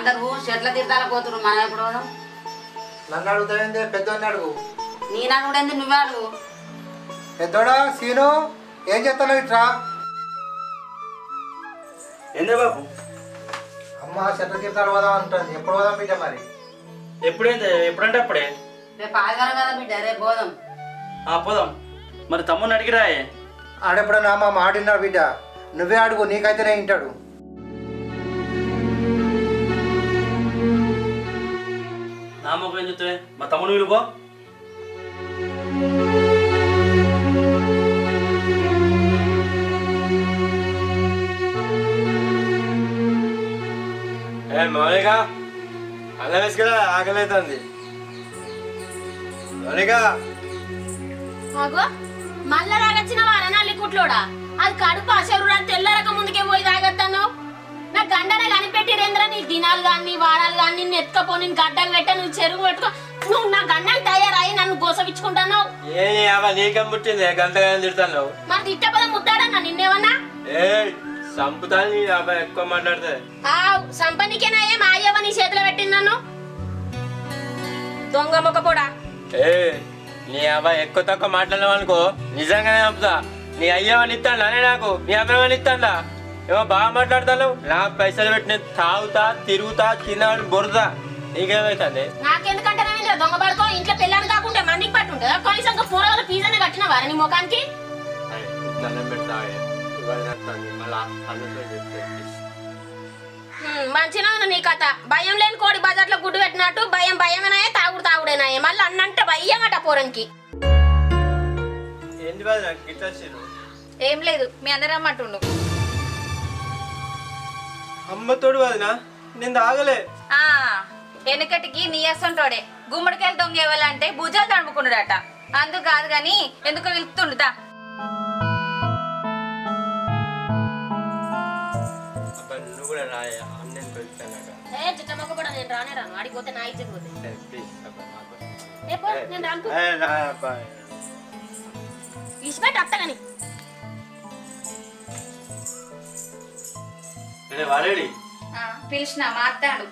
అందరూ చెట్ల తీర్థాలకు పోతున్నారు మనం ఎప్పుడు పోదాం నన్ను అడుగుతావేంది పెద్దోడిని అడుగు నేను అడుగుడేంది నువ్వే అడుగు పెద్దోడా సీను ఏం చేస్తాను ఇట్రా ఏందే బాబు అమ్మ చెట్ల తీర్థాలు పోదాం అంటుంది ఎప్పుడు పోదాం బిడ్డ మరి ఎప్పుడైంది ఎప్పుడంటే అప్పుడే రేపు ఆదివారం కదా బిడ్డ రేపు పోదాం ఆ పోదాం మరి తమ్ముని అడిగిరాయే ఆడెప్పుడన్నా మా మాటిన్నాడు బిడ్డ నువ్వే అడుగు నీకైతేనే వింటాడు నా మొక్క ఏం చెప్తావే మా తమ్ముని విలుకో ఏ మౌలిక అలా వేసుకురా ఆకలి అవుతుంది మౌలిక అగో మళ్ళా రాగచ్చిన వారనాలి కుట్లోడా అది కడుపు అసలు తెల్లరక ముందుకే పోయి తాగత్తాను నా గండనే కనిపెట్టిరేంద్ర నీ దినాలు గాని వారాలు గాని నిన్ను ఎత్తుకపో నేను గడ్డకు పెట్ట నువ్వు చెరువు పెట్టుకో నువ్వు నా గండకు తయారయ్యి నన్ను గోసవిచ్చుకుంటాను ఏ అవ నీకేం పుట్టింది గంటగా తిడతాను మరి తిట్టపద ముట్టాడన్నా నిన్నేమన్నా ఏ సంపుతాను నీ అబ్బాయి ఎక్కువ మాట్లాడితే ఆ సంపన్నికేనాయే మా అయ్యవ నీ చేతిలో పెట్టింది నన్ను దొంగ మొక్కపోడా ఏ నీ అబ్బాయి ఎక్కువ తక్కువ మాట్లాడినావు అనుకో నిజంగానే చంపుతా నీ అయ్యవని ఇస్తాడా నే నాకు నీ అబ్బాయి ఇస్తాడా ఏమో బాగా మాట్లాడతాను నా పైసలు పెట్టిన తాగుతా తిరుగుతా తిన్నాడు బొరుదా నీకేమవుతుంది నాకెందుకంటే రవీంద్ర దొంగ పడుకో ఇంట్లో పెళ్ళాన్ని కాకుంటే మందికి పట్టుంటుందా కనీసం పూరగల ఫీజు కట్టిన వారా నీ ముఖానికి దండం పెడతా ఇవాళ మళ్ళీ అందులో చెప్తే హ్మ్, మంచిగా ఉంది నీ కథ భయం లేని కోడి బజార్లో గుడ్డు పెట్టినట్టు భయం భయమేనాయే తాగుడు తాగుడేనాయే మళ్ళీ అన్నంటే భయం అట పోరనికి ఏంటి బాధ నాకు గిట్ల వచ్చిర్రు? ఏం లేదు మీ అందరం రమ్మంటుండు అమ్మతోడు వదినా నేను తాగలే ఆ వెనకటికి నీ అసంటోడే గుమ్మడికాయలు దొంగ ఇవ్వాలంటే భుజాలు తడుముకున్నాడట అందుకు కాదు గాని ఎందుకో వెళ్తుండుతా అబ్బా నువ్వు కూడా రాయ అన్నని పెడతానట ఏ చిట్టమ్మక కూడా నేను రానే రాను ఆడిపోతే నా ఇచ్చి పోతే ప్లీజ్ అబ్బా నాకు ఏ పో, నేను రాను ఏ, రా అబ్బా ఇష్టపెట్టి అత్తగాని అరే వాడేడి ఆ, పిలిచిన మాట్లాడు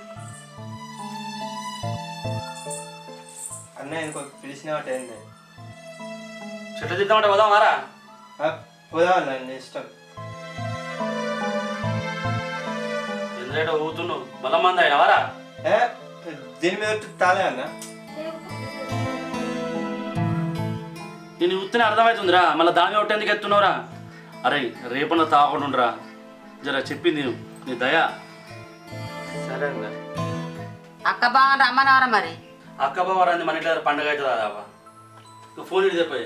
అన్న ఇంకో పిలిచిన వాటి ఏంది చెట్ల తీద్దామంటే పోదాం వారా ఆ, పోదాం అన్న నీ ఇష్టం ఎందుకంటే ఊతున్నావు మళ్ళా మంది అయినా వారా ఏ దీని మీద ఒట్టు తాలే అన్న నేను ఉత్తనే అర్థమవుతుందిరా మళ్ళీ దాని ఒకటి ఎందుకు ఎత్తున్నావురా అరే రేపన్న తాగకుండా ఉండరా జర చెప్పింది నేను నీ దయ సరే అన్న అక్క బాగా రమ్మనవరా మరి అక్క బావారాంది మన ఇంట్లో పండగ అవుతుందా దావా ఇక ఫోన్ ఇడి చెప్పాయి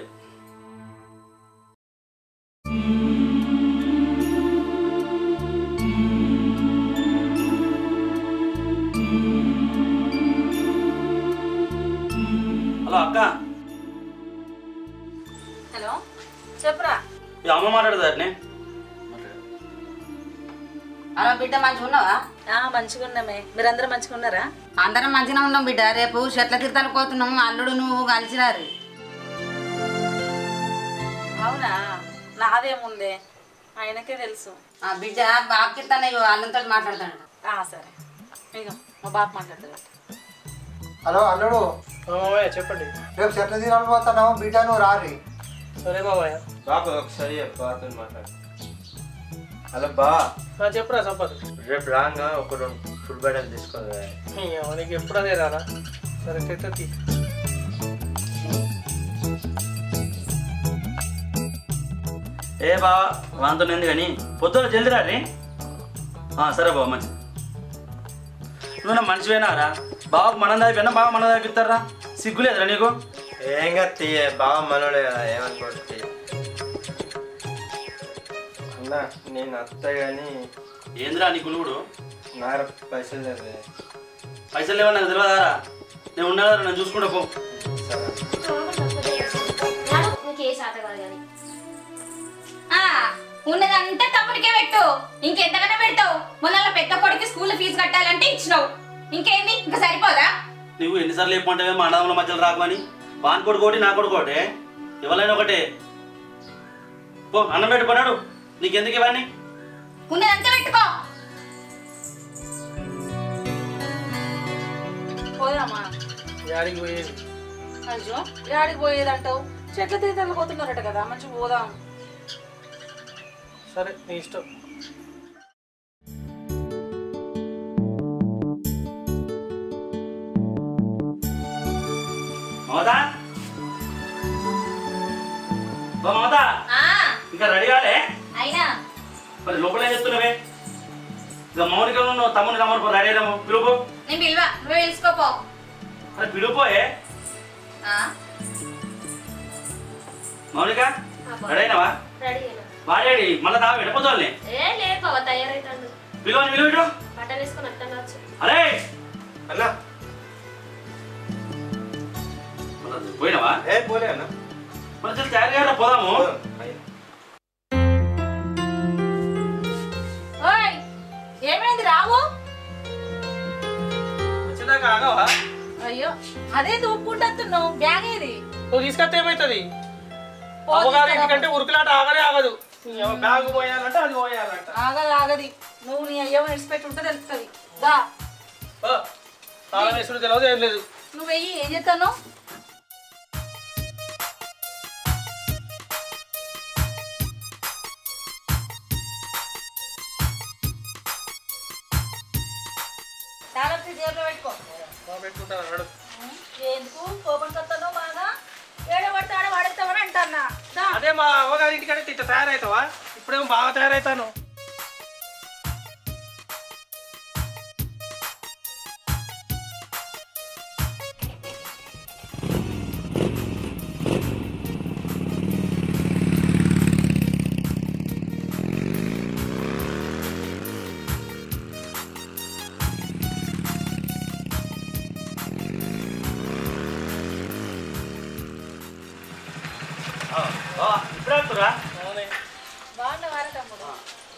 హలో అక్క హలో చెప్పురా ఈ అమ్మ మాట్లాడదా అట్నే అలా బిడ్డ మంచిగా ఉన్నావా ఆ మంచిగా ఉన్నామే మీరందరూ మంచిగా ఉన్నారా అందరం మంచిగా ఉన్నాం బిడ్డ రేపు చెట్ల తీర్థాలకు పోతున్నాం అల్లుడు నువ్వు కలిసిరారు అవునా నాదేముందే ఆయనకే తెలుసు ఆ బిడ్డ బాబు కీర్తన అల్లంతో మాట్లాడతాడు ఆ సరే ఇక మా బాబు మాట్లాడతాడు హలో అల్లుడు మామయ్య చెప్పండి రేపు చెట్ల తీరాలు పోతున్నావు బిడ్డ నువ్వు రారి సరే మామయ్య బాబు ఒకసారి బాతో మాట్లాడు హలో బా ఆ, చెప్పురా సంపత్ రేపు రాగా ఒక రెండు ఫుల్ బట్టలు తీసుకోవాలి నీకు ఎప్పుడు అదే రారా సరే తెచ్చి ఏ బావా వాంతో ఎందుకు కానీ పొద్దున జల్ది రా సరే బావ మంచి నువ్వు నా మనిషివేనారా బావకు మనం దాపినా బావ మనం దాపిస్తారా సిగ్గులేదురా నీకు ఏంగా తీయ బాగా మనోడే కదా ఏమనుకోవచ్చు అన్న నేను అత్త కానీ ఏందిరా నీ కులుగుడు నా పైసలు లేదు పైసలు లేవని నాకు తెలియదారా నేను ఉన్నా కదా నేను చూసుకుంటా పో నీకు ఏ శాత కాదు కానీ ఆ ఉన్నదంతా తమ్ముడికే పెట్టు ఇంకెంతగానో పెడతావు మొన్న పెద్ద కొడుకు స్కూల్ ఫీజు కట్టాలంటే ఇచ్చినావు ఇంకేంది ఇంకా సరిపోదా నువ్వు ఎన్నిసార్లు చెప్పమంటావే మా అన్నదమ్ముల మధ్యలో రాకమని వాని కొడుకు ఒకటి నా కొడుకు ఒకటే ఎవరైనా ఒకటే పో అన్నం పెట్టుకున్నాడు నీకెందుకు ఇవన్నీ ఉన్నదంతా పెట్టుకో పోదామా యాడికి పోయేది అయ్యో యాడికి పోయేదంటావు చెట్ల తీర్థాలు పోతున్నారట కదా మంచిగా పోదాం సరే నీ ఇష్టం మమతా ఓ మమతా ఇంకా రెడీ కాలే అయినా మరి లోపల ఏం చెప్తున్నావే ఇక మౌనిక నువ్వు తమ్ముని రమ్మని రెడీ అయినాము పిలుపు నేను పిలువ నువ్వే పిలుచుకోపో అరే పిలుపోయే ఆ? మౌనిక రెడీ అయినావా రెడీ అయినా వాడేడి మళ్ళీ దా వెళ్ళిపోతావులే ఏ లేదు బావ తయారైతాడు పిలువని పిలువు ఇటు. బట్టలు వేసుకొని అర్థం వచ్చు అరే అన్నా మళ్ళా పోయినావా ఏ పోలే అన్న మన చల్ తయారు గారా పోదాము ఓయ్ ఏమైంది రావు వచ్చేదాకా ఆగవా అయ్యో అదే దూపుకుంటున్నావు బ్యాగ్ ఏది నువ్వు తీసుకొస్తే ఏమవుతుంది అవ్వగారు ఇంటికంటే ఉరుకులాట ఆగనే ఆగదు ఎవ- బ్యాగ్ పోయాలంటే అది పోయాలంట ఆగదు ఆగది నువ్వు నీ అయ్యో విడిచిపెట్టి ఉంటే తెలుస్తుంది దా ఓ, తాళం వేసుడు తెలియదు ఏం లేదు నువ్వు వెయ్యి ఏం చేస్తాను తాళం తీసి జేబులో పెట్టుకో మా పెట్టుకుంటాను అన్నాడు ఎందుకు కోపం కొత్తను బాగా ఏడబడితే ఆడ వాడేస్తామని అంటన్నా దా అదే మా అవ్వగారి ఇంటికంటే ఇట్లా తయారవుతావా ఇప్పుడేమో బాగా తయారవుతాను ఇప్పుడే వస్తురా అవునే. బాగున్నా వారే తమ్ముడు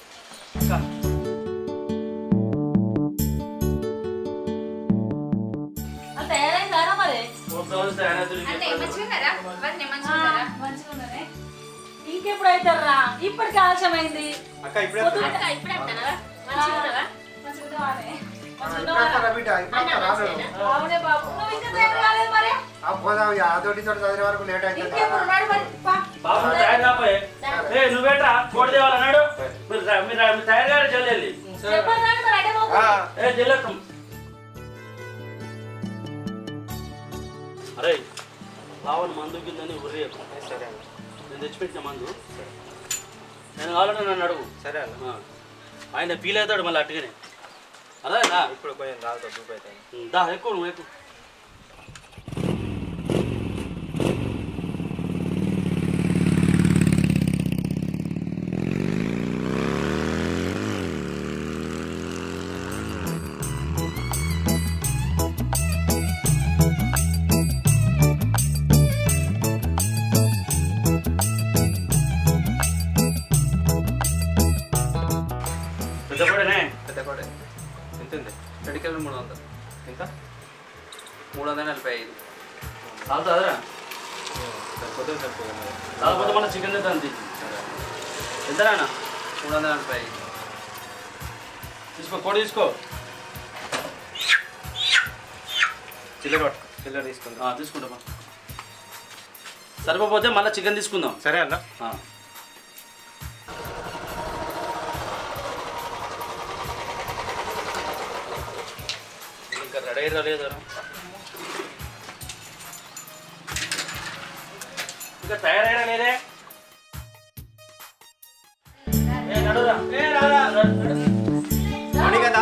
అది తయారైందారా మరి అంటే మంచిగా ఉన్నారా మరి నేను మంచిగా ఉన్నారా మంచిగా ఉన్నదే ఇంకెప్పుడు అవుతారా ఇప్పటికి ఆలస్యమైంది అక్క ఇప్పుడే అక్క ఇప్పుడే అంటారా మంచిగా ఉన్నావా మంచిగా ఉన్నవానే? మంచిగా ఇప్పుడు ఉన్నవారా? వస్తారా బిడ్డ ఇప్పుడు వస్తారా నువ్వు? అవునే బాబు నువ్వు ఇంకా తయారు కాలేదు మరి ఆ పోదాం ఇక అదొకటి తోటి చదివే వరకు లేట్ ఇంకెప్పుడు అవుతుంది ఉన్నాడు మరి పా. బాబు తయారు కాపోయే ఏ నువ్వేట్రా కోడి దేవాలన్నాడు మీరు రా- మీరు రా- మీరు తయారు గారు చెల్లెల్లి చెప్పండి రాండి మరి అటే పోకు. ఆ, ఏ చెల్లెత్తం అరే బావని మందు కిందని ఉర్రి సరే అన్న నేను తెచ్చిపెట్టిన మందు నేను కావాలంటే నన్ను అడుగు సరే అన్న ఆ. ఆయన ఫీల్ అవుతాడు మళ్ళీ అట్టుగానే అదేనా ఇప్పుడు కొంచెం తాగుతా దూపు అవుతాను దా ఎక్కువ నువ్వు ఎక్కువ పెద్ద పొడనే పెద్ద కోట ఎంత ఉంది రెండు కిలోలు మూడు వందలు ఎంత మూడు వందల నలభై ఐదు చాలుతుందిరా సరిపోతే సరిపోతుంది చాలకపోతే మళ్ళీ చికెన్ తింటాను తీసి ఎంతనా మూడు వందల నలభై ఐదు తీసుకో కోడి తీసుకో చిల్లర పట్టుకో చిల్లర తీసుకుందాం ఆ, తీసుకుంటామా సరిపోతే మళ్ళీ చికెన్ తీసుకుందాం సరే అన్న ఆ. ఇంకా రెడీ అయ్యారా లేదా ఇంకా తయారయ్యారా లేదే ఏ, నడురా. ఏ, రారా, నడు, నడు. కదా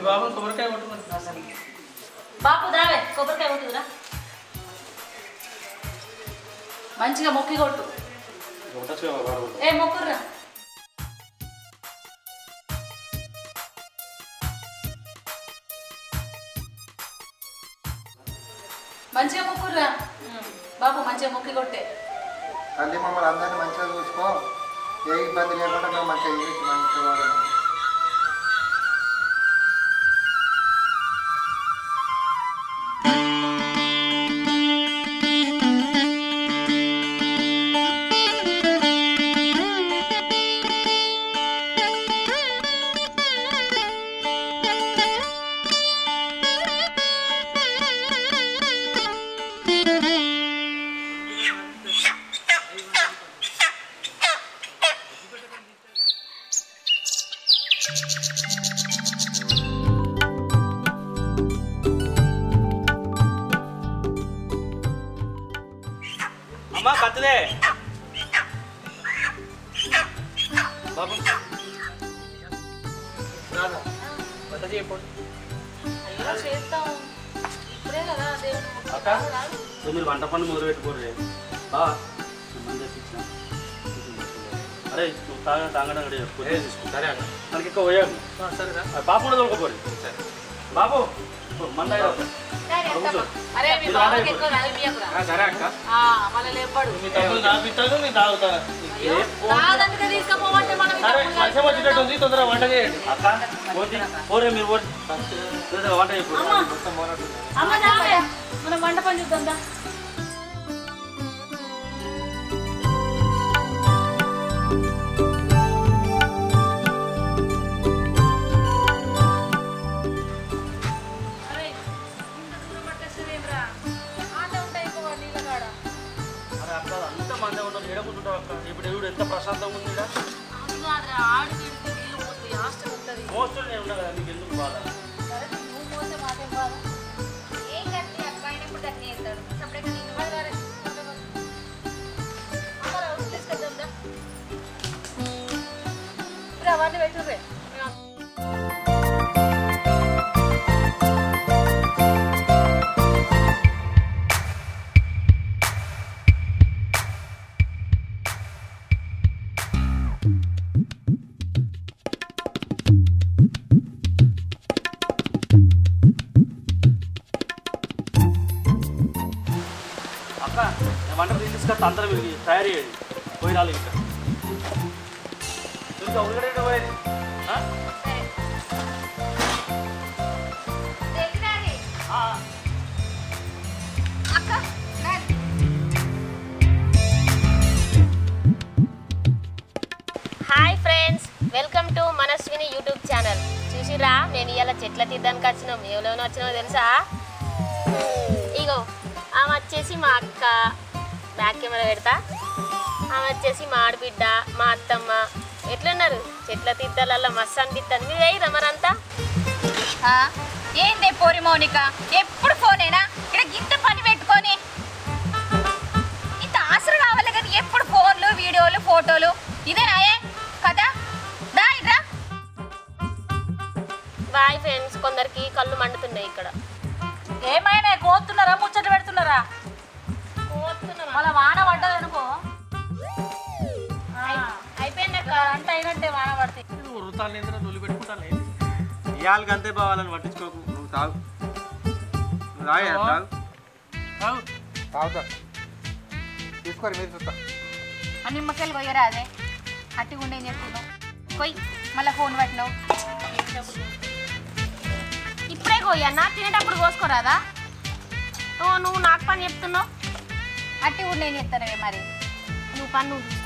మీ బాబుని కొబ్బరికాయ కొట్టుకుంటున్నా బాపు దావే కొబ్బరికాయ కొట్టుకురా మంచిగా మొక్కి కొట్టు ఏ మొక్కుర్రా మంచిగా మొక్కుర్రా బాపు మంచిగా మొక్కి కొట్టే తల్లి మమ్మల్ని అందరినీ మంచిగా చూసుకో ఏ ఇబ్బంది లేకుండా మేము మంచిగా జీవించి మంచిగా వాళ్ళం. అమ్మా కత్తిదే బాబు రాదా వంట చేయకపోతే అయ్యో చేస్తాం ఇప్పుడే కదా దేవుడు అక్క సో మీరు వంట పని మొదలు పెట్టుకోరు బా మంది తెప్పించిన అరే నువ్వు తాగ తాగడం కూడా చెప్పు సరే అన్న మనకి ఎక్కువ పోయాడు ఆ, సరేనా పాప కూడా తోలుకోపోరు బాబు మంద అరే మీ బావకి ఎక్కువ తాగిపియకురా ఆ, సరే అక్క ఆ, మళ్ళీ లేపాడు మీ తమ్ముడు తాపిస్తాడు నేను తాగుతాను తాగదంటే తీసుకుపోవంటే మనం సరే ఇంతకు వర్షం వచ్చేటట్టు ఉంది తొందరగా వంట చేయండి అక్క పోతే పోరే మీరు పోరు లేదా వంట చెప్పు అమ్మ దావే మనం వంట పని చూద్దాం దా. అరే, ఇంత దూరం పట్టేస్తావేంరా? ఆటో ఉంటాయి ఎక్కువ నీళ్ళ కాడ. అరే అక్క అంత మంది ఉండదు ఏడకుంటుంటావు అక్క ఇప్పుడు ఎవడు ఎంత ప్రశాంతంగా ఉంది ఈడ? అది కాదురా, ఆడికి ఈడికి నీళ్ళు పోతాయి, హాస్టల్ ఉంటది. మోస్టులు నేను ఉన్నా కదా మీకు ఎందుకు బాధ సరే, నువ్వు పోతే మాకేం బాధ? ఏం కట్టి అక్క ఆయన ఎప్పుడు కట్టి చేస్తాడు సపరేట్ నేను అరే, అరే, వంట పని. అమ్మ రా, ఉప్పు తీసుకొద్దాం దా. రా, అవన్నీ పెట్టుర్రే. మేము అక్క నేను వంట తీసుకొస్తా అందరం మీరు తయారు చేయండి పోయి రాలి ఇంకా ఇంకా ఉల్లిగడ్డ పోయేది ఆ? ఆ. అక్క daddy hi friends welcome to Manaswini YouTube channel చూసిరా నేను ఇవాళ చెట్ల తీద్దానికి వచ్చినాం ఎవరెవరు వచ్చినామో తెలుసా ఇగో ఆమె వచ్చేసి మా అక్క బ్యాక్ కెమెరా పెడతా ఆమె వచ్చేసి మా ఆడబిడ్డ మా అత్తమ్మ ఎట్లున్నారు చెట్ల తీద్దాలల్లో మస్తు అనిపిస్తుంది మీరు వేయరా మరంతా ఆ, ఏందే పోరి మౌనిక ఎప్పుడు ఫోనేనా ఇక్కడ గింత పని పెట్టుకొని ఇంత ఆసరు కావాలి కదా ఎప్పుడు ఫోన్లు వీడియోలు ఫోటోలు ఇదేనాయే కదా దా ఇట్రా బాయ్ ఫ్రెండ్స్ కొందరికి కళ్ళు మండుతున్నాయి ఇక్కడ ఏమైనా కోస్తున్నారా ముచ్చట పెడుతున్నారా మళ్ళీ వాన పడ్డది అనుకో అయిపోయిందక్క అంట అయినట్టే వాన పడితే వృత్తాలు ఏంటో నొల్లి పెట్టుకుంటాను ఏంటి ఇవాళకి అంతే పోవాలని పట్టించుకోకు నువ్వు తాగు నువ్వు తాగే తాగు తాగు. తాగుతా తీసుకోరు మీరు చూస్తా ఆ నిమ్మకాయలు కొయ్యరా అదే అట్టిగా ఉండే చెప్పున్నావు కొయ్ మళ్ళీ ఫోన్ పట్టినావు ఇప్పుడే కోయన్నా తినేటప్పుడు కోసుకోరాదా ఓ నువ్వు నాకు పని చెప్తున్నావు అట్టి ఉండే చెప్తానవే మరి నువ్వు పని నువ్వు చూసుకో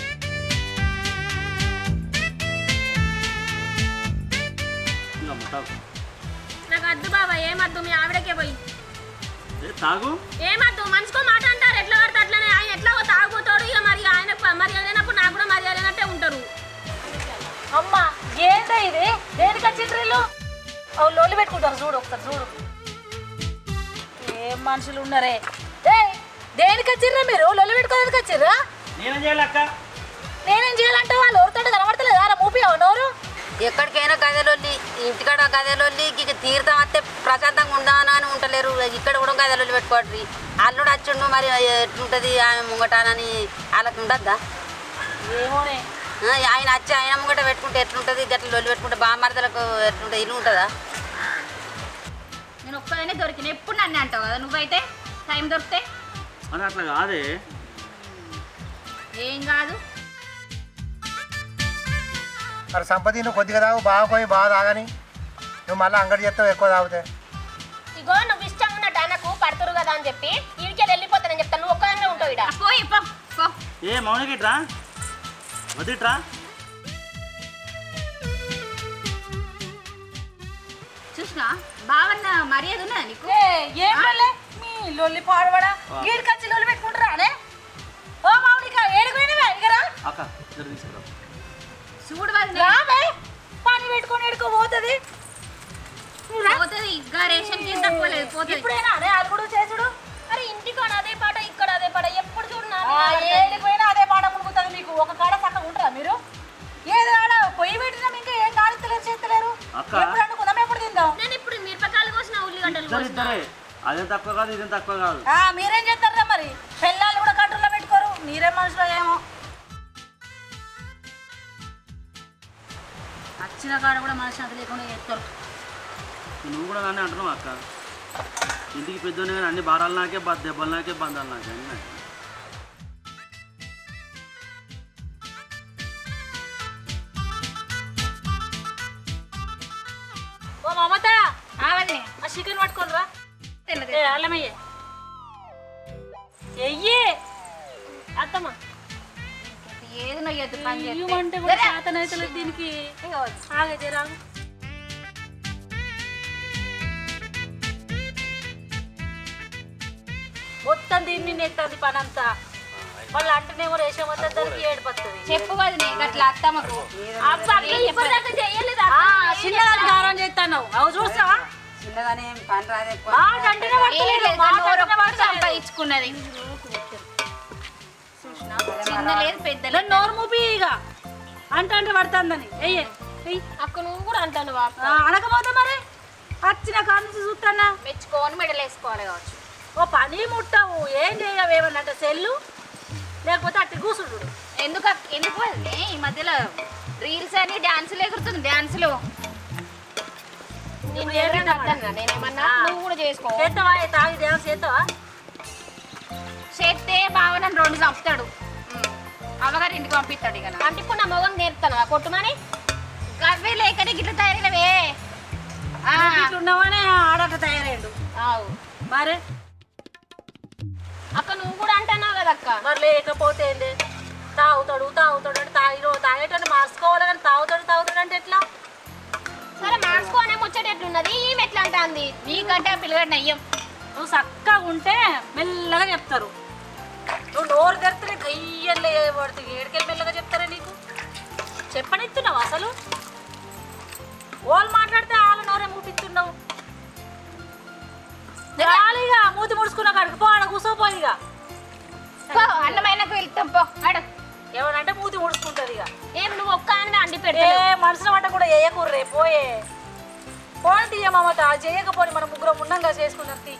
ఇంకా తాగు నాకు అద్దు బాబా ఏమద్దు మీ ఆవిడకే పోయి ఏ, తాగు ఏమద్దు మనిషికో మాట అంటారు ఎట్లా పడితే అట్లనే ఆయన ఎట్లా తాగుపోతాడు ఇక మరి ఆయన మర్యాద లేనప్పుడు నాకు కూడా మర్యాద లేనట్టే ఉంటారు అమ్మ ఏంటో ఇది దేనికి వచ్చిండ్రు వీళ్ళు ఓ లొల్లి పెట్టుకుంటారు చూడు ఒకసారి చూడు ఏం మనుషులు ఉన్నారే ఏయ్, దేనికి వచ్చిర్రా మీరు లొల్లి పెట్టుకోవడానికి వచ్చిర్రా నేనేం చేయాలి అక్క నేనేం చేయాలంటే వాళ్ళు ఎవరితో కనబడతలేదా రా మూపి నోరు ఎక్కడికైనా గదలొల్లి ఇంటికాడ గదలొల్లి ఇక తీర్థం వస్తే ప్రశాంతంగా ఉందానా అని ఉంటలేరు ఇక్కడ కూడా గదలొల్లి పెట్టుకోవట్రి అల్లుడు వచ్చిండు మరి ఎట్లుంటుంది ఆమె ముంగటానని వాళ్ళకి ఉండద్దా ఏమోనే ఆ, ఆయన వచ్చి ఆయన ముంగట పెట్టుకుంటే ఎట్లుంటుంది గట్ల లొల్లి పెట్టుకుంటే బామర్దలకు ఎట్లుంటుంది ఇల్లు ఉంటుందా నేను ఒక్కదనే దొరికిన ఎప్పుడు నన్ను అంటావు కదా నువ్వైతే టైం దొరికితే అని అట్లా కాదే ఏం కాదు మరి సంపతి నువ్వు కొద్దిగా తాగు బాగా పోయి బాగా తాగని నువ్వు మళ్ళీ అంగడి చేస్తావు ఎక్కువ తాగితే ఇగో నువ్వు ఇష్టం ఉన్నట్టు అన్నకు పడుతురు కదా అని చెప్పి ఈడికి వెళ్ళిపోతానని చెప్తాను నువ్వు ఒక్కదానే ఉంటావు ఇడ పోయి పో పో ఏ మౌనికి ఇట్రా వదిట్రా చూసినా బావన్న మర్యాద ఉన్నదా నీకు ఏ, ఏం లొల్లి? మీ లొల్లి పాడబడా గీడికొచ్చి లొల్లి పెట్టుకుంటారా అనే ఓ మౌనిక ఏడుకోయినవే ఇగరా అక్క జర తీసుకురా చూడు వదిన రావే పని పెట్టుకొని ఎడుకో పోతుంది పోతుంది ఇంకా రేషన్ కింద తక్కువ లేదు పోతుంది ఇప్పుడైనా అదే అలుగుడు చేసుడు అరే ఇంటికాడ అదే పాట ఇక్కడ అదే పాట ఎప్పుడు చూడనా ఆ, ఏడిపోయినా అదే పాట మునుగుతుంది మీకు ఒక కాడ చక్కగా ఉంటారా మీరు ఏది ఆడ పొయ్యి పెట్టినాం ఇంకా ఏం కాలుస్తలేరు చేస్తలేరు అక్క. ఎప్పుడు అనుకుందాం ఎప్పుడు తిందాం నేను ఇప్పుడు మిరపకాయలు కోసిన ఉల్లిగడ్డలు ఇద్దరు కోసిన ఇద్దరే అదేం తక్కువ కాదు ఇదేం తక్కువ కాదు ఆ, మీరేం చేస్తారా మరి పిల్లలు కూడా కంట్రోల్లో పెట్టుకోరు మీరే మనుషులు ఏమో వచ్చిన కాడ కూడా మనశ్శాంతి లేకుండా చేస్తారు నువ్వు కూడా కానీ అంటున్నావు అక్క ఇంటికి పెద్దోనే కానీ అన్ని భారాలు నాకే బ- దెబ్బలు నాకే బంధాలు నాకే అన్నీ నాకే. ఓ మమత ఆవదే ఆ చికెన్ పట్టుకొని రా తెల్లది ఏ అల్లమయ్య ఎయ్యి అత్తమ్మ ఏది నొయ్యొద్దు పని చేస్తే. ఇవ్వమంటే కూడా శాతం అయితే దీనికి ఆగైతే రాగు మొత్తం దీన్ని మీద ఎత్తుంది పని అంతా వాళ్ళు అంటేనేమో రేషం వద్ద దానికి ఏడిపోతుంది చెప్పు వదినే గట్ల అత్తమ్మకు అబ్బా, ఇప్పుడు దాకా చెయ్యలేదు ఆ, చిన్నదాన్ని గారం చేస్తాను అవి చూస్తావా చిన్నగానే ఏం పని రాదు ఎక్కువ మాట అంటేనే పడతలేదు, మాట అంటేనే పడతలేదు. సంపాదించుకున్నది చిన్న లేదు పెద్ద ఇలా నోరు మూపి ఇక అంట అంటే పడుతుందని ఎయ్యే ఎయ్యి. అక్క నువ్వు కూడా అంటాను వా ఆ, అనకపోతే మరి వచ్చిన కాడ నుంచి చూస్తానా మెచ్చుకొని మెడలేసుకోవాలి కావచ్చు ఓ పని ముట్టవు ఏం చేయవు ఏమన్నంటే సెల్లు లేకపోతే అట్టి కూసుడు ఎందుకు అక్- ఎందుకు వదినే ఈ మధ్యలో రీల్స్ అని డాన్సులు ఎగురుతుంది డాన్సులు నేను ఎవరైనా అర్థంగా నేనేమన్నా నువ్వు కూడా చేసుకో చేస్తావా ఏ తాగి డ్యాన్స్ చేస్తావా చేస్తే బావ నన్ను రెండు చంపుతాడు ఉమ్. అమ్మగారి ఇంటికి పంపిస్తాడు ఇక నాకు. అంటే ఇప్పుడు నా మొగం నేర్పుతాను కొట్టుమని గవ్వే లేకనే గిట్ల తయారైనవే ఆ, ఇట్లున్నావనే ఆడట తయారైండు ఆవు మరి అక్క నువ్వు కూడా అంటున్నావు కదా అక్క మరి లేకపోతే ఏంది తాగుతాడు తాగుతాడు అంటే తాగి తాగేటని మార్చుకోవాలి కానీ తాగుతాడు తాగుతాడు అంటే ఎట్లా సరే మార్చుకోనే ముచ్చట ఎట్లున్నది ఈమె ఎట్లా అంటుంది నీకంటే ఆ పిల్లగాడు నయ్యం నువ్వు చక్కగా ఉంటే మెల్లగా చెప్తారు నువ్వు నోరు తెరితే గయ్యలే పడుతుంది ఏడికెళ్ళి మెల్లగా చెప్తారా నీకు చెప్పనిస్తున్నావు అసలు వాళ్ళు మాట్లాడితే వాళ్ళ నోరే మూపిస్తున్నావు జాలీగా మూతి ముడుచుకున్న కాడికి పో ఆడ కూర్చోపోయి ఇక పో, అన్నమైనాకు వెళ్తాం పో అడు ఏమనంటే మూతి ముడుచుకుంటుంది ఇక ఏం నువ్వు ఒక్క ఆమె అండి ఏ పెట్టు మనసున పడ్డ కూడా వేయకూర్రే పోయే పోనీ తీయ మమత చేయకపోని మనం ముగ్గురం ఉన్నాం కదా చేసుకున్నాం తీ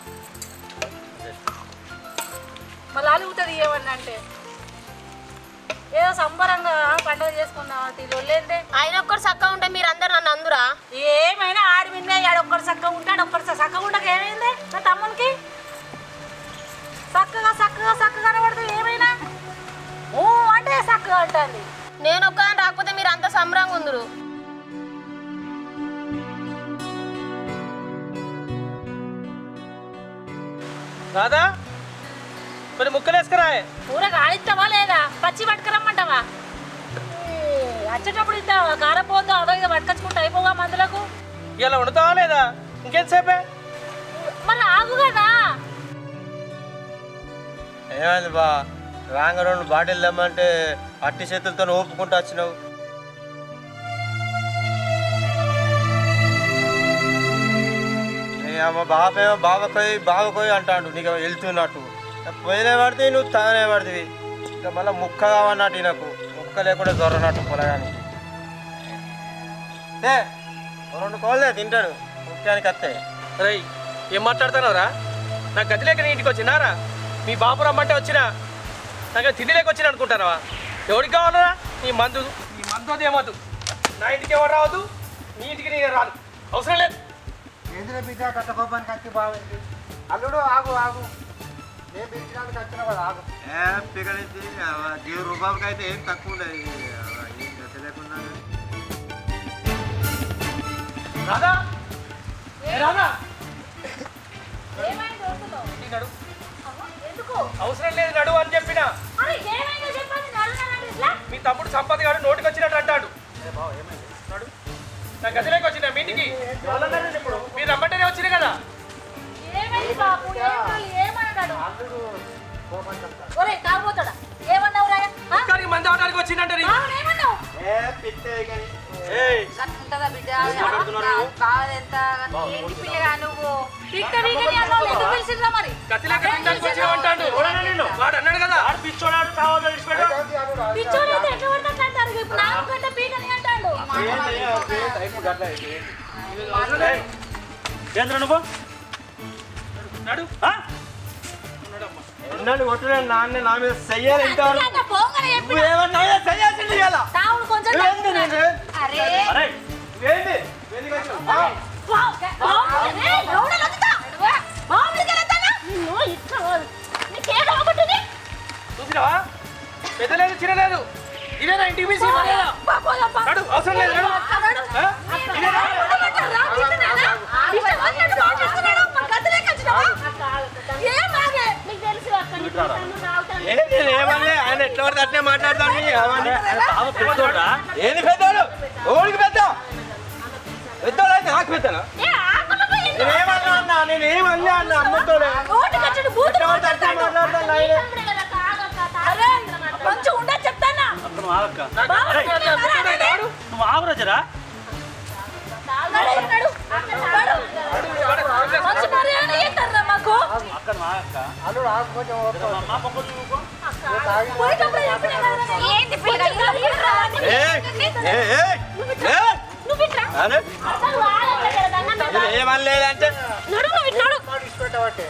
మళ్ళీ అలుగుతుంది ఏమన్నా అంటే ఏదో సంబరంగా పండుగ చేసుకున్నాం తీ లొల్లేందే ఆయన ఒక్కడు చక్కగా ఉంటే మీరు అందరు నన్ను అందురా ఏమైనా ఆడి విన్నా ఆడ ఒక్కడు చక్కగా ఉంటాడు ఒక్కడు చక్కగా ఉండక ఏమైంది నా తమ్మునికి చక్కగా చక్కగా చక్కగా కనబడుతుంది ఏమైనా ఊ అంటే చక్కగా ఉంటుంది నేను ఒక్క రాకపోతే మీరు అంత సంబరంగా ఉందరు రాదా మరి ముక్కలు వేసుకురా కూర కాలిస్తావా లేదా పచ్చి పట్టుకురమ్మంటావా ఏ, వచ్చేటప్పుడు ఇద్దావా కారపోద్దు అదో ఇదో పట్టుకొచ్చుకుంటా అయిపోగా మందులకు ఇలా వండుతావా లేదా ఇంకెంతసేపే మరి ఆగు కదా ఏమైంది బా రాంగ రెండు బాటిల్ తెమ్మంటే అట్టి చేతులతో ఊపుకుంటూ వచ్చినావు నీ అమ్మ బాపేమో బావకోయి బావకోయి అంటాడు నీకు వెళ్తున్నట్టు పోయినే పడితే నువ్వు తానే పడితే ఇక మళ్ళీ ముక్క కావన్నట్టు నాకు ముక్క లేకుండా దొరనట్టు పొలగానికి తే ఓ రెండు కోళ్ళే తింటాడు ముఖ్యానికి వస్తాయి రై ఏం మాట్లాడుతున్నావురా నా గది లేక నీ ఇంటికి వచ్చినారా మీ బాబు రమ్మంటే వచ్చినా నాకు తిండి లేక వచ్చిన అనుకుంటారా ఎవరికి కావాలరా నీ మందు నీ మందు అది ఏమద్దు నా ఇంటికి ఎవరు రావద్దు నీ ఇంటికి నేను రాను అవసరం లేదు ఏంద్ర బిడ్డ కట్టకోపానికి వచ్చి బాగుంది అల్లుడు ఆగు ఆగు నేను పిలిచినందుకు వచ్చిన కదా ఆగు ఏ పిగలింది జీవ రూపాయలకి అయితే ఏం తక్కువ ఉండదు ఏం గతి లేకుండా రాదా ఏ రాదా ఏమైంది దోస్తులు? నీ నడు అవ్వ, ఎందుకు అవసరం లేదు నడు అని చెప్పిన అరే ఏమైందో చెప్పండి నడున్నానండి ఇట్లా మీ తమ్ముడు సంపద గారు నోటికి వచ్చినట్టు అంటాడు నడు నా గదిలోకి వచ్చిన మీ ఇంటికి ఇప్పుడు మీరు రమ్మంటేనే వచ్చిన కదా ఏమైంది బాబు ఏమన్నాడు ఏమన్నాడు అల్లుడు కోపం చెప్తాడు ఒరే తాగుపోతాడా ఏమన్నావు రాయ ఒక్కడికి మంది అవడానికి వచ్చిందంటే నీ- ఏమన్నావు ఏ పిచ్చే కానీ ఏయ్ ఉంటుందా బిడ్డ మాట్లాడుతున్నారు నువ్వు? కాదు ఎంత ఏంటి పిల్లగా నువ్వు పిక్క వీకని అన్నావు ఎందుకు పిలిచిర్రా మరి గతిలోకి తినడానికి వచ్చినావు అంటాడు వాడు అన్నాడు కదా ఆడు పిచ్చోడాడు కావాలి విడిచిపెట్టు ఏంటి అల్లుడు అల్లుడు? పిచ్చోడు అయితే ఎట్లా పడితే అట్లా అంటారు ఇప్పుడు నాకు కంటే పీకని అంటాడు ఏంద్ర నువ్వు నడు ఆ? ఎన్నాడు కొట్టున్నాడు నాన్న నా మీద చెయ్యాలి ఇంకా అన్న పోగానే చెప్పి నువ్వేమన్నా చెయ్యాల్సింది ఇవాళ తావుడు కొంచెం ఏంది నేను అరే అరే ఏంది ఎందుకు వచ్చినావు? ఆ? బాగుంది ఎవడో లొంగుతా బాగుంది కదా నిన్ను ఇట్లా నీకేం బాగుంటుంది చూసినావా పెద్ద లేదు చిన్న లేదు ఇదేనా ఇంటికి పిలిచి మర్యాద? నడు అవసరం లేదు నడు ఆ? ఇదేనా? ఏంది నేను ఏమన్నా ఆయన ఎట్లా పడితే అట్నే మాట్లాడతాను అవన్నీ బావ పిచ్చోడా ఏంది పెద్దోడు ఓడికి పెద్ద పెద్దోడు అయితే నాకు పెద్దనా నేను ఏమన్నా అన్నా నేను ఏమన్నా అన్న అమ్మతోడే ఎట్లా పడితే అట్నే మాట్లాడతాను ఆయన మంచిగా ఉండదు చెప్తానా అక్కడ నువ్వు ఆగక్క అరే నువ్వు ఆగురా జరా మంచి మర్యాద ఇస్తారా మాకు అక్కడ నువ్వు ఆగక్క అల్లుడు ఆగు కొంచెం ఓపిక. మా మా పక్కన నువ్వు పోయేటప్పుడు చెప్పినా కదరా నేను. ఏంటి పిల్లగా ఇలా ఏయ్, ఏయ్, ఏయ్, ఏయ్. నువ్వు ఇట్లా అరే, అసలు వాడట్లే కదా దండం పెడతా. నేను ఏమనలేదంటే నడు నువ్వు ఇటు నడు వాడు ఇష్టపెట్టబట్టే.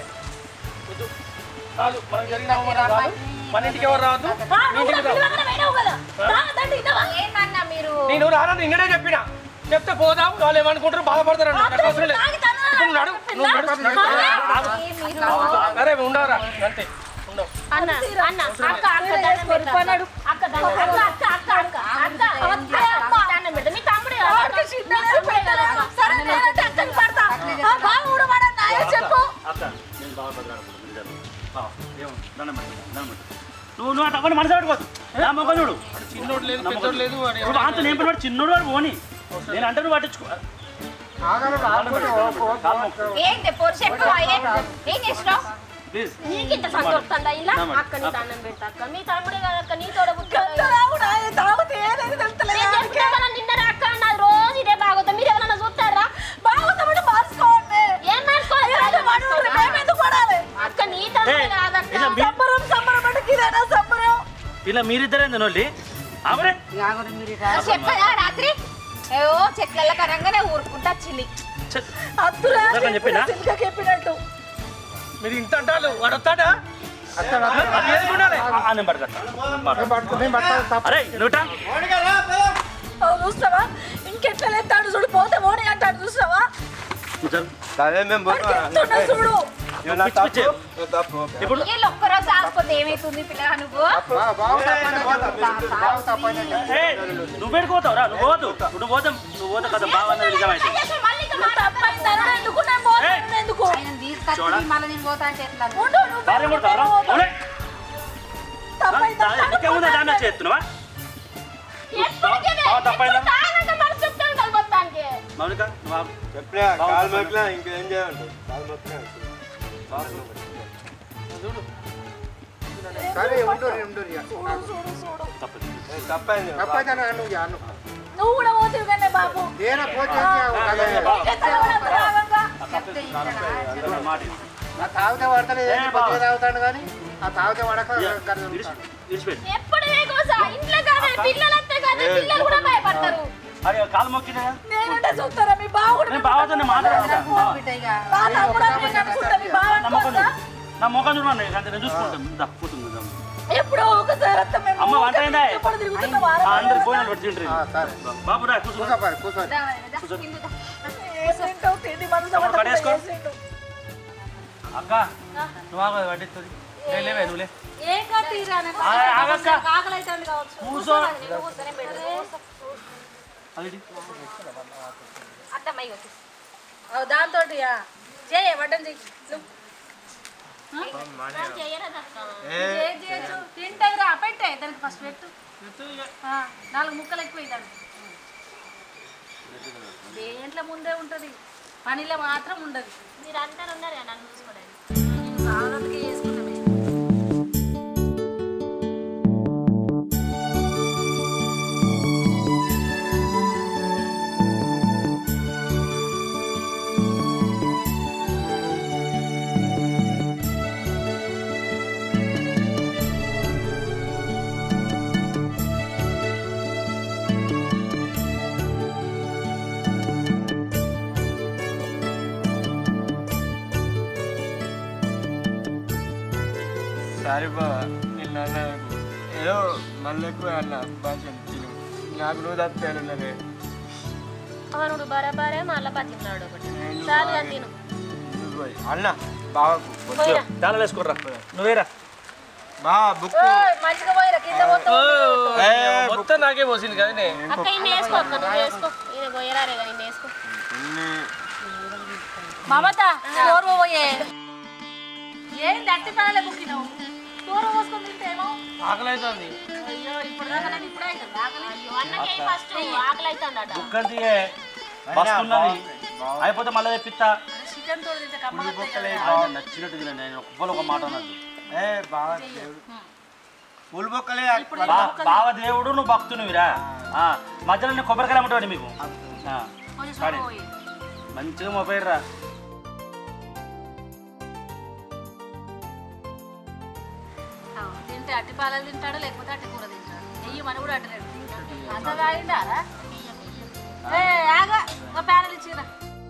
కాదు మనం జరిగిన అవమానం కాదు మన ఇంటికి ఎవరు రావద్దు ఆ, నువ్వు కూడా పిల్లగానే పోయినావు కదా బాగా దండ ఇద్దావా? ఏంటన్నా మీరు నేను రానని నిన్ననే చెప్పిన చెప్తే పోదాం వాళ్ళు ఏమనుకుంటారు బాధపడతారు అన్న. నాకు అవసరం లేదు తాగి తందనాలు ఇప్పుడు నడు నువ్వు నడు నడు. అరే ఉండవురా అంతే ఉండవు అన్న అన్న అక్క అక్క దండం పెడతాడు అక్క దండం అక్క అక్క అక్క అక్క అక్క అక్క అక్క దండం పెట్టు నీ తమ్ముడు సరే నేనంటే అక్కని పడతా ఆ బాగా ఊడవాడ నాయ చెప్పు అక్క నేను బాగా బదిలాడకూడదు మీరు జరగదు. బావ, ఏమో, దండం పెట్టు, దండం పెట్టు. నువ్వు నువ్వు అటు అవ్వని మనసు పెట్టుకోవద్దు నా మొక్క చూడు చిన్నోడు లేదు పెద్దోడు లేదు వాడు నువ్వు అంత నేను పిల్లవాడు చిన్నోడు వాడు పోని నేను అంటే నువ్వు పట్టించుకో ఆగలుడు ఆగు కొంచెం ఓపిక, ఓపిక, ఓపిక. ఏంటి పొరు చెప్పు ఏం ఏం చేసినావు ప్లీజ్ నీకు ఇంత సంతోషంగా ఇలా నమ్మడు. అక్క నీ దండం పెడతా అక్క నీ తమ్ముడే కదా అక్క నీ తోడ తాగితే నిన్న అక్క అన్నది రోజు ఇదే బాగుతా మీరు ఎవరైనా చూస్తారా బాగుతామంటే మార్చుకోండి ఏం మార్చుకోవాలి అక్క నీ తమ్ముడే ఏయ్, కాదక్క ఇలా మీ- సంబరం సంబరం అంటే ఇదేనా సంబరం ఇలా మీరిద్దరే నోళ్ళి అవరే చెప్పదా రాత్రి ఏవో చెట్ల కరంగానే ఊరుకుంటా వచ్చింది అత్తురా ఇందాక చెప్పినా? చెప్పినట్టు మీరు ఇంత అంటారు వాడు వస్తాడా అత్తాడు, అత్తాడు. అది ఏది ఉండాలి ఆ, నేను పడతా నేను పట్టుకో, నేను పట్టుకోవాలి, తప్ప. అరే నువ్వుటా చూస్తావా ఇంకెట్లా లేస్తాడు చూడు పోతే పోనీ అంటాడు చూస్తావా అదే మేము చెప్తున్నా చూడు పిచ్చి పిచ్చి. తప్పు ఇప్పుడు వీళ్ళు ఒక్కరోజు ఆకపోతే ఏమైతుంది పిల్లగా నువ్వు బా- బాగు తప్పైందని చెప్పు. బాగు తప్పైందని చెప్పు. ఏయ్, నువ్వు పెట్టుకోతావురా నువ్వు పోదు నువ్వు పోతే నువ్వు పోతే కదా బాగా నిజమైతే అయ్యా, మళ్ళీ ఇంకా మాట అబ్బాయి తరుణ ఎందుకు నేను పోతాను ఎందుకు ఆయన తీసుకొచ్చి మళ్ళీ నేను పోతా అంటే ఎట్లా ఉండు, నువ్వు భార్య కొడతావరా అవునే తప్పైంది, తప్పైంది. ఇంకేముందా డామేజ్ చేస్తున్నావా ఎప్పటికీ ఇదే. ఆ, తప్పైందా? ఇప్పుడు తాగినాక మనసు చెప్తాను కదా మొత్తానికి. మౌనిక నువ్వు ఆగు. చెప్పలే కాలు మొక్కలే ఇంకేం చేయాలంటే కాలు మొక్కలే సరే ఉండు ఉండు ఇక. తప్పదు తప్పైంది తప్పైందని అను ఇక, అను. నువ్వు కూడా పోతువు కానీ బాబు ఏనా పోతే ఏంటి? అదే. ఎక్కడ కూడా అంత రాగంగా. చెప్పిన మాట విను. ఆ తాగితే పడతలేదు ఏ బావ. కొద్దిగా తాగుతాడు కానీ ఆ తాగితే పడక గర్జన విడిచి- విడిచిపెట్టు ఎప్పుడు ఏ కోస ఇంట్లో కాదు పిల్లలు అంతే కాదు పిల్లలు కూడా భయపడతారు అరే కాలు మొక్కినా నేను నేనుంటే చూస్తారా మీ బావుడు నేను బావతో నేను మాట్లాడుకుంటా బావ. బిడ్డ ఇక మా తమ్ముడు అప్పుడు నన్ను చూస్తా, మీ బావ నా ముఖం అనుకోవద్దా? చూడు నా ముఖం చూడండి అంతే నేను చూసుకుంటాను దా, కూర్చుంది దా. ఎప్పుడో ఒకసారి వస్తాం మేము. అమ్మ వంట అయిందా ఎప్పుడు తిరుగుతున్నాం వారం ఆ, అందరు పోయిన పెట్టి తింటారు ఆ, సరే బాబు రా కూర్చో కూర్చోపారు కూర్చోండి ఏం తింటావు? తిండి మనసు తమ్ముడు కడేసుకో. ఏం తింటావు? అక్క నువ్వు ఆగు వడ్డిస్తుంది లేవే నువ్వు లే ఏం కట్టిరా ఆ, ఆగక్క ఆకలి అవుతుంది కావచ్చు కూర్చో అది దాంతో చేయ వడ్డం చెయ్యి నువ్వు. ఏం చేయొచ్చు తింటాయిరా పెట్టే దానికి ఫస్ట్ పెట్టు ఆ, నాలుగు ముక్కలు ఎక్కువ దాన్ని దేంట్లో ముందే ఉంటుంది పనిలో మాత్రం ఉండదు మీరు అందరు ఉన్నారు కదా నన్ను చూసుకోవడానికి సాగుకే చేసుకుంటామే సారీ బావ నిన్న నాకు ఏదో మళ్ళీ ఎక్కువ అన్న భాష తిను నాకు నువ్వు తప్పేనున్నదే అవనుడు బరాబరే మళ్ళా బతికినాడు ఒకటి చాలు కానీ తిను అన్న బావకు పోయిరా దానిలో వేసుకోర్రా నువ్వేరా బావ బుక్ మంచిగా పోయిరా కింద పోతావు మొత్తం నాకే పోసింది కదా నే అక్క ఇన్ని వేసుకో అక్క నువ్వు వేసుకో ఇది పోయరారే కానీ ఇన్ని వేసుకో మమత స్టోర్ పోయే ఏం దట్టి పడాలి బుక్కినావు స్టోర్ పోసుకొని తింటే ఏమో ఆకలి అవుతుంది అయ్యో ఇప్పుడు దాకా నేను ఇప్పుడే అవుతుంది ఆకలి అయ్యో అన్నకే ఫస్ట్ ఆకలి అవుతుందట ఒక్కరిదిగే బస్తున్నది అయిపోతే మళ్ళీ తెప్పిస్తా చికెన్ తోడు తింటే కమ్మగా ఆయన నచ్చినట్టు తినండి నేను ఒక్కరు ఒక మాట అన్నది ఏ బావ పూల బొక్కలే బా- బావ దేవుడు నువ్వు భక్తునివిరా ఆ, మధ్యలో నేను కొబ్బరికాయలు అమ్మటండి మీకు ఆ, కొంచెం కానీ స్టోర్ పోయి మంచిగా మోపేర్రా తింటే అట్టి పాలలు తింటాడు లేకపోతే అట్టి కూర తింటాడు నెయ్యి మన కూడా అట్టలేడు అంత తాగిండారా ఏ ఆగా ఒక ప్యానల్ ఇచ్చిరా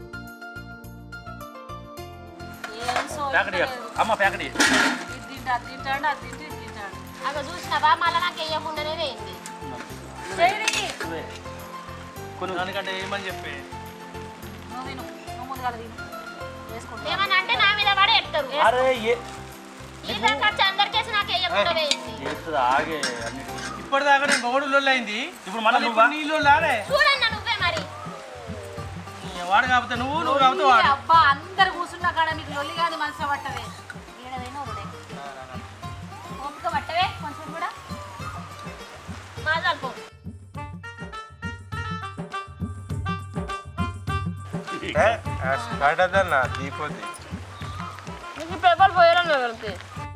ఏం సో ప్యాకెట్ ఇయ్య. అమ్మ ప్యాకెట్ ఇయ్య. ఇది తింటా అది తింటాడు అది తింటే ఇది తింటాడు అక్క చూసినావా మళ్ళీ నాకు వేయకుండానే వేయింది చెయ్యి నువ్వే. కొన్ని దానికంటే ఏమని చెప్పి నువ్వు తిను నువ్వు ముందుగా తిను వేసుకుంటా ఏమన్నా అంటే నా మీద పడి ఎడతారు అరే ఏ ఈ ఖర్చు అందరికేసి నాకు వేయకుండా వేయింది చేస్తుంది ఆగే అన్నిటికీ ఇప్పటిదాకా నేను బొగడు లొల్లి అయింది ఇప్పుడు మళ్ళీ నువ్వా నీళ్ళు లానే చూడన్న నువ్వే మరి వాడు కాకపోతే నువ్వు నువ్వు కాకపోతే వాడు అబ్బా అందరు కూర్చున్నా కాడ నీకు లొల్లి కాదు మనసు పట్టదే ఏడదైనా ఒకటే ఓపిక పట్టవే కొంచెం కూడా మాజాలు పో స్టార్ట్ అవుతుందన్న దీపోద్ది నీకు పేపర్ పోయారని వెళ్తే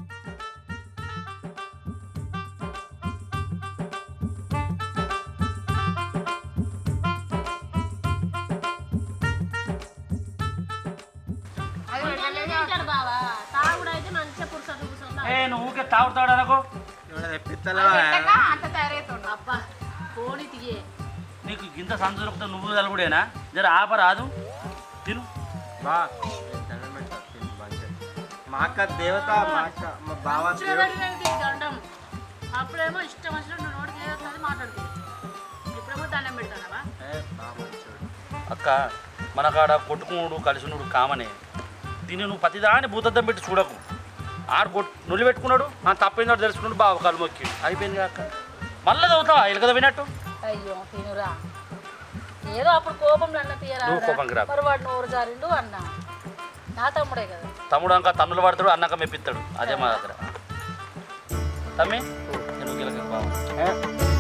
బావా తాగుడు అయితే మంచిగా కూర్చొని కూర్చొని ఏ నువ్వు ఊకే తాగుతాడు అనుకో తెప్పిస్తావా అంత తయారైతుండు అబ్బా పోనీ తీయే నీకు ఇంత సంత దొరుకుతా నువ్వు తలుగుడేనా జర ఆప రాదు తిను బా దండం పెడతా, తిను మంచిగా. మా అక్క దేవత మా అక్క మా బావ దేవుడు. దండం అప్పుడేమో ఇష్టం వచ్చినట్టు నువ్వు నోటికి ఏదొస్తుంది మాట్లాడుతుంది ఇప్పుడేమో దండం పెడతానవా ఏ, బా మంచోడు. అక్క మన కాడ కొట్టుకునుడు కలిసినుడు కామనే దీన్ని నువ్వు ప్రతిదాన్ని భూతద్దం పెట్టి చూడకు ఆడు కొట్ నుల్లి పెట్టుకున్నాడు ఆ తప్పిందో తెలుసుకున్నాడు బావ కాలు మొక్కి అయిపోయింది అక్క మళ్ళీ చదువుతావా ఎలుకద వినట్టు అయ్యో తినురా ఏదో అప్పుడు కోపంలో అన్న తీయరా నువ్వు కోపంకి రా. మరి వాడు నోరు జారిండు అన్న నా తమ్ముడే కదా తమ్ముడు అంక తన్నులు పడతాడు అన్నాక మెప్పిస్తాడు అదే మా దగ్గర తమ్మి నేను గిలక బావ ఏ,